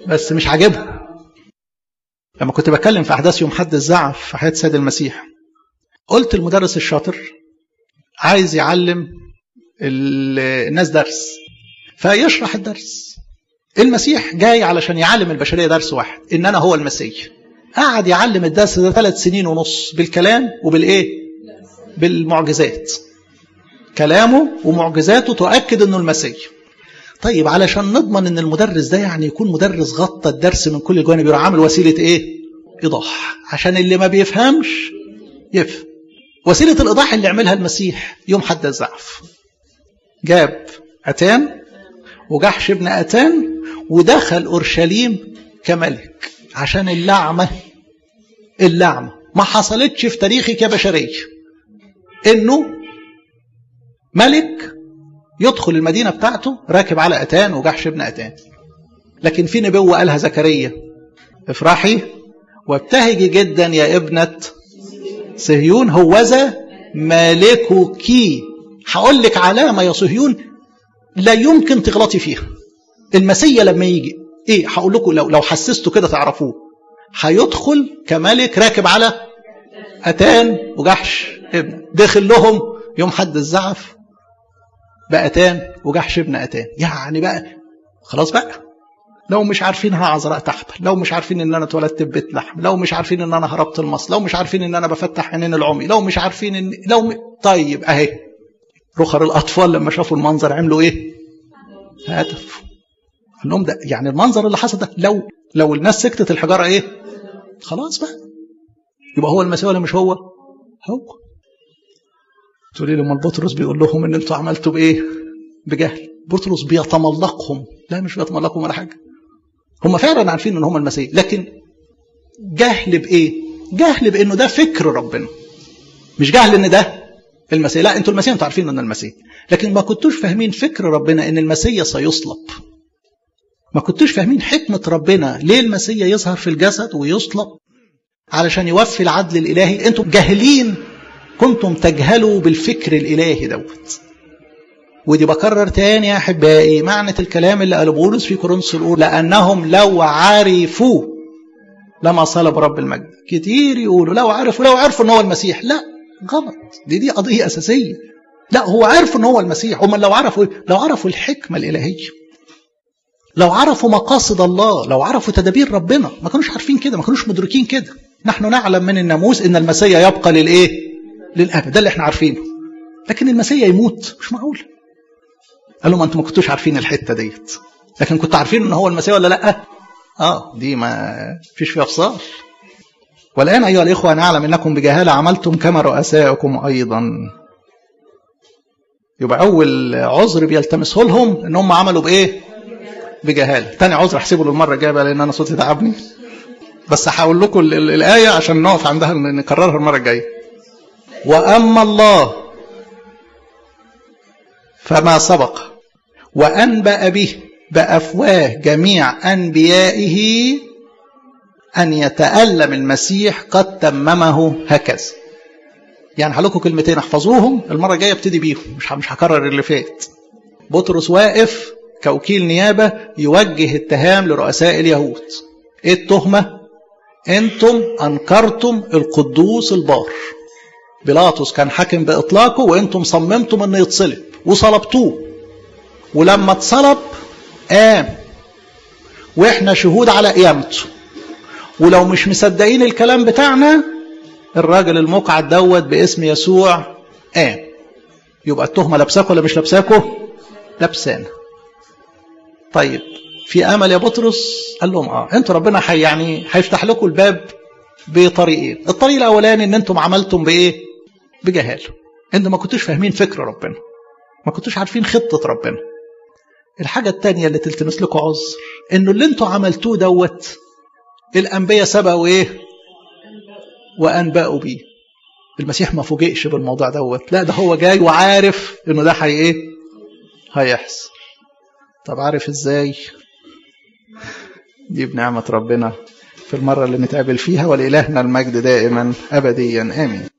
بس مش عاجبهم لما كنت بتكلم في احداث يوم حد الزعف في حياه سيد المسيح قلت المدرس الشاطر عايز يعلم الناس درس فيشرح الدرس المسيح جاي علشان يعلم البشريه درس واحد ان انا هو المسيح قعد يعلم الدرس ده ثلاث سنين ونص بالكلام وبالايه بالمعجزات كلامه ومعجزاته تؤكد انه المسيح طيب علشان نضمن ان المدرس ده يعني يكون مدرس غطى الدرس من كل الجوانب يروح عامل وسيله ايه ايضاح عشان اللي ما بيفهمش يفهم وسيله الايضاح اللي عملها المسيح يوم حد الزعف جاب اتان وجحش ابن اتان ودخل اورشليم كملك عشان اللعمه اللعمه ما حصلتش في تاريخك يا بشريه انه ملك يدخل المدينة بتاعته راكب على أتان وجحش ابن أتان لكن في نبوة قالها زكريا افرحي وابتهجي جدا يا ابنة صهيون هوذا مالكك هقول لك علامة يا صهيون لا يمكن تغلطي فيها المسيا لما يجي ايه هقول لكم لو لو حسستوا كده تعرفوه هيدخل كملك راكب على أتان وجحش ابن دخل لهم يوم حد الزعف بأتان وجحش ابن أتان يعني بقى خلاص بقى لو مش عارفين عذراء تحبل لو مش عارفين ان انا اتولدت في بيت لحم لو مش عارفين ان انا هربت المص لو مش عارفين ان انا بفتح عينين العمي لو مش عارفين ان لو م... طيب اهي رخر الاطفال لما شافوا المنظر عملوا ايه هتف قال لهم ده يعني المنظر اللي حصل ده لو لو الناس سكتت الحجاره ايه خلاص بقى يبقى هو المسيح ولا مش هو هو تقولي لي امال بطرس بيقول لهم ان انتوا عملتوا بايه بجهل بطرس بيتملقهم لا مش بيتملقهم ولا حاجه هم فعلا عارفين ان هم المسيح لكن جهل بايه جهل بانه ده فكر ربنا مش جهل ان ده المسيح لا انتوا المسيح انتوا عارفين ان المسيح لكن ما كنتوش فاهمين فكر ربنا ان المسيح سيصلب ما كنتوش فاهمين حكمة ربنا ليه المسيح يظهر في الجسد ويصلب علشان يوفي العدل الإلهي انتم جاهلين كنتم تجهلوا بالفكر الإلهي دوت ودي بكرر تاني يا أحبائي معنى الكلام اللي قاله بولس في كورنثوس الأولى لأنهم لو عرفوا لما صلب رب المجد كتير يقولوا لو عرفوا لو عرفوا ان هو المسيح لا غلط دي دي قضية أساسية لا هو عرف ان هو المسيح هم لو عرفوا لو عرفوا الحكمة الإلهية لو عرفوا مقاصد الله لو عرفوا تدابير ربنا ما كانوش عارفين كده ما كانوش مدركين كده نحن نعلم من الناموس ان المسيح يبقى للايه للابد ده اللي احنا عارفينه لكن المسيح يموت مش معقول قال لهم انتم ما كنتوش عارفين الحته ديت لكن كنتوا عارفين ان هو المسيح ولا لا اه دي ما فيش فيها فصال والان ايها الاخوه نعلم انكم بجهاله عملتم كما رؤسائكم ايضا يبقى اول عذر بيلتمسه لهم ان هم عملوا بايه بجهاله تاني عذر احسبه للمره الجايه بقى لان انا صوتي تعبني بس هقول لكم الايه عشان نقف عندها نكررها المره الجايه واما الله فما سبق وانبا به بافواه جميع انبيائه ان يتالم المسيح قد تممه هكذا يعني هلكم كلمتين احفظوهم المره الجايه ابتدي بيهم مش مش هكرر اللي فات بطرس واقف كوكيل نيابه يوجه اتهام لرؤساء اليهود ايه التهمه انتم انكرتم القدوس البار بيلاطس كان حاكم باطلاقه وانتم صممتم انه يتصلب وصلبتوه ولما اتصلب قام واحنا شهود على قيامته ولو مش مصدقين الكلام بتاعنا الراجل المقعد دوت باسم يسوع قام يبقى التهمه لابساكوا ولا مش لابساكوا لابسانا طيب في امل يا بطرس قال لهم اه انتوا ربنا حي يعني هيفتح لكم الباب بطريقين الطريق الاولاني ان انتم عملتم بايه بجهاله انتم ما كنتوش فاهمين فكر ربنا ما كنتوش عارفين خطه ربنا الحاجه الثانيه اللي تلتمس لكم عذر انه اللي انتوا عملتوه دوت الانبياء سبقوا ايه وانبأوا بيه المسيح ما فوجئش بالموضوع دوت لا ده هو جاي وعارف انه ده حي ايه هيحصل طب عارف ازاي دي بنعمة ربنا في المرة اللي نتقابل فيها ولإلهنا المجد دائما أبديا آمين